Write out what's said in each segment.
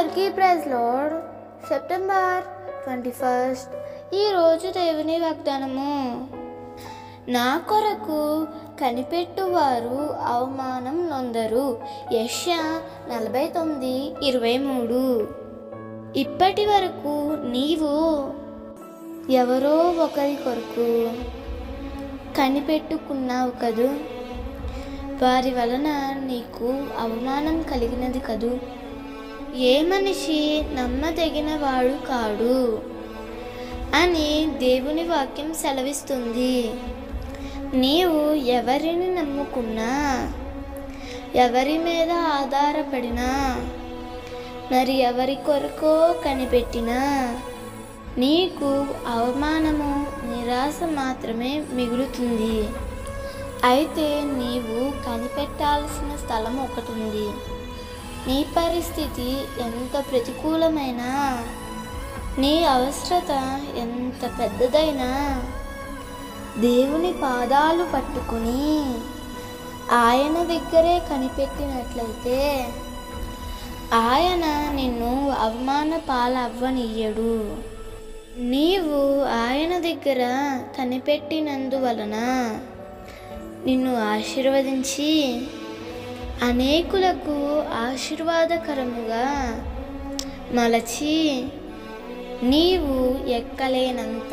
అందరికీ praise lord September twenty first ఈరోజు దేవుని వాగ్దానము నా కొరకు కనిపెట్టువారు అవమానం నొందరు యశ నలభై తొమ్మిది ఇరవై మూడు ఇప్పటి వరకు నీవు ఎవరో ఒకరి కొరకు కనిపెట్టుకున్నావు కదూ వారి వలన నీకు అవమానం కలిగినది కదూ ఏ మనిషి నమ్మదగిన వాడు కాడు అని దేవుని వాక్యం సెలవిస్తుంది నీవు ఎవరిని నమ్ముకున్నా ఎవరి మీద ఆధారపడినా మరి ఎవరి కొరకో కనిపెట్టినా నీకు అవమానము నిరాశ మాత్రమే మిగులుతుంది అయితే నీవు కనిపెట్టాల్సిన స్థలం ఒకటి ఉంది నీ పరిస్థితి ఎంత ప్రతికూలమైనా నీ అవసరత ఎంత పెద్దదైనా దేవుని పాదాలు పట్టుకుని ఆయన దగ్గరే కనిపెట్టినట్లయితే ఆయన నిన్ను అవమాన పాలవ్వనియ్యడు నీవు ఆయన దగ్గర కనిపెట్టినందువలన నిన్ను ఆశీర్వదించి అనేకులకు ఆశీర్వాదకరముగా మలచి నీవు ఎక్కలేనంత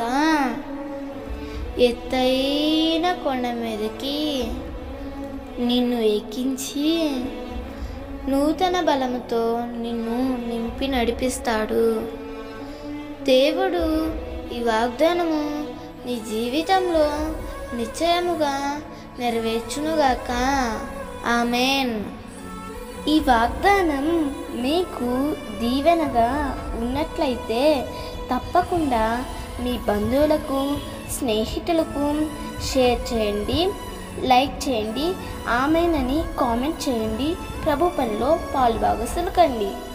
ఎత్తైన కొండ మీదకి నిన్ను ఎక్కించి నూతన బలముతో నిన్ను నింపి నడిపిస్తాడు దేవుడు ఈ వాగ్దానము నీ జీవితంలో నిశ్చయముగా నెరవేర్చునుగాక ఆమెన్ ఈ వాగ్దానం మీకు దీవెనగా ఉన్నట్లయితే తప్పకుండా మీ బంధువులకు స్నేహితులకు షేర్ చేయండి లైక్ చేయండి ఆమెనని కామెంట్ చేయండి ప్రభు పనిలో పాలుభాగస్తులు కండి